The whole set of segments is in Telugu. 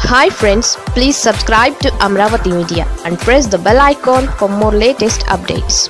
hi friends please subscribe to Amaravati media and press the bell icon for more latest updates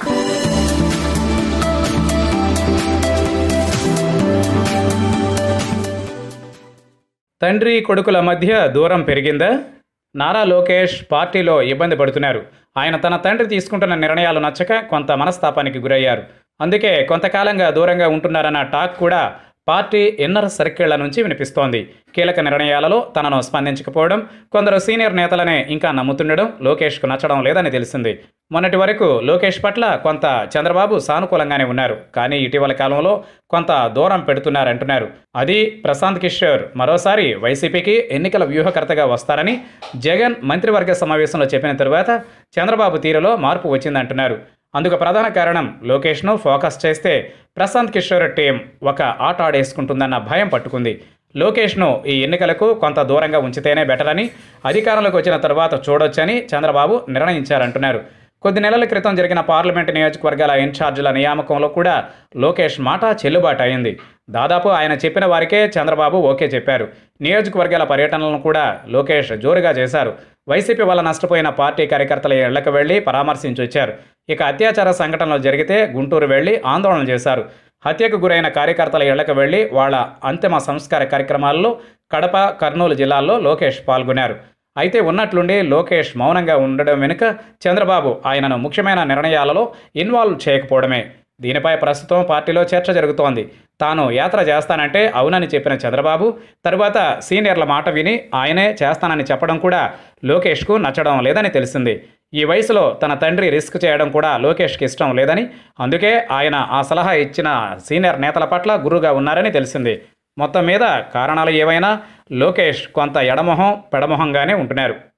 తండ్రి కొడుకుల మధ్య దూరం పెరిగిందా నారా లోకేష్ పార్టీలో ఇబ్బంది పడుతున్నారు ఆయన తన తండ్రి తీసుకుంటున్న నిర్ణయాలు నచ్చక కొంత మనస్తాపానికి గురయ్యారు అందుకే కొంతకాలంగా దూరంగా ఉంటున్నారన్న టాక్ కూడా పార్టీ ఇన్నర్ సర్కిళ్ల నుంచి వినిపిస్తోంది కీలక నిర్ణయాలలో తనను స్పందించకపోవడం కొందరు సీనియర్ నేతలనే ఇంకా నమ్ముతుండడం లోకేష్కు నచ్చడం లేదని తెలిసింది మొన్నటి వరకు లోకేష్ పట్ల కొంత చంద్రబాబు సానుకూలంగానే ఉన్నారు కానీ ఇటీవల కాలంలో కొంత దూరం పెడుతున్నారంటున్నారు అది ప్రశాంత్ కిషోర్ మరోసారి వైసీపీకి ఎన్నికల వ్యూహకర్తగా వస్తారని జగన్ మంత్రివర్గ సమావేశంలో చెప్పిన తరువాత చంద్రబాబు తీరులో మార్పు వచ్చిందంటున్నారు అందుకు ప్రధాన కారణం లోకేష్ను ఫోకస్ చేస్తే ప్రశాంత్ కిషోర్ టీం ఒక ఆట ఆడేసుకుంటుందన్న భయం పట్టుకుంది లోకేష్ను ఈ ఎన్నికలకు కొంత దూరంగా ఉంచితేనే బెటర్ అని అధికారంలోకి వచ్చిన తర్వాత చూడొచ్చని చంద్రబాబు నిర్ణయించారంటున్నారు కొద్ది నెలల క్రితం జరిగిన పార్లమెంటు నియోజకవర్గాల ఇన్ఛార్జీల నియామకంలో కూడా లోకేష్ మాట చెల్లుబాటు అయింది దాదాపు ఆయన చెప్పిన వారికే చంద్రబాబు ఓకే చెప్పారు నియోజకవర్గాల పర్యటనలను కూడా లోకేష్ జోరుగా చేశారు వైసీపీ వల్ల నష్టపోయిన పార్టీ కార్యకర్తల ఇళ్లకు వెళ్లి పరామర్శించి వచ్చారు ఇక అత్యాచార సంఘటనలు జరిగితే గుంటూరు వెళ్లి ఆందోళన చేశారు హత్యకు గురైన కార్యకర్తల ఇళ్లకు వెళ్లి వాళ్ళ అంతిమ సంస్కార కార్యక్రమాల్లో కడప కర్నూలు జిల్లాల్లో లోకేష్ పాల్గొన్నారు అయితే ఉన్నట్లుండి లోకేష్ మౌనంగా ఉండడం వెనుక చంద్రబాబు ఆయనను ముఖ్యమైన నిర్ణయాలలో ఇన్వాల్వ్ చేయకపోవడమే దీనిపై ప్రస్తుతం పార్టీలో చర్చ జరుగుతోంది తాను యాత్ర చేస్తానంటే అవునని చెప్పిన చంద్రబాబు తరువాత సీనియర్ల మాట విని ఆయనే చేస్తానని చెప్పడం కూడా లోకేష్కు నచ్చడం లేదని తెలిసింది ఈ వయసులో తన తండ్రి రిస్క్ చేయడం కూడా లోకేష్కి ఇష్టం లేదని అందుకే ఆయన ఆ సలహా ఇచ్చిన సీనియర్ నేతల పట్ల గురుగా ఉన్నారని తెలిసింది మొత్తం మీద కారణాలు ఏవైనా లోకేష్ కొంత ఎడమొహం పెడమొహంగానే ఉంటున్నారు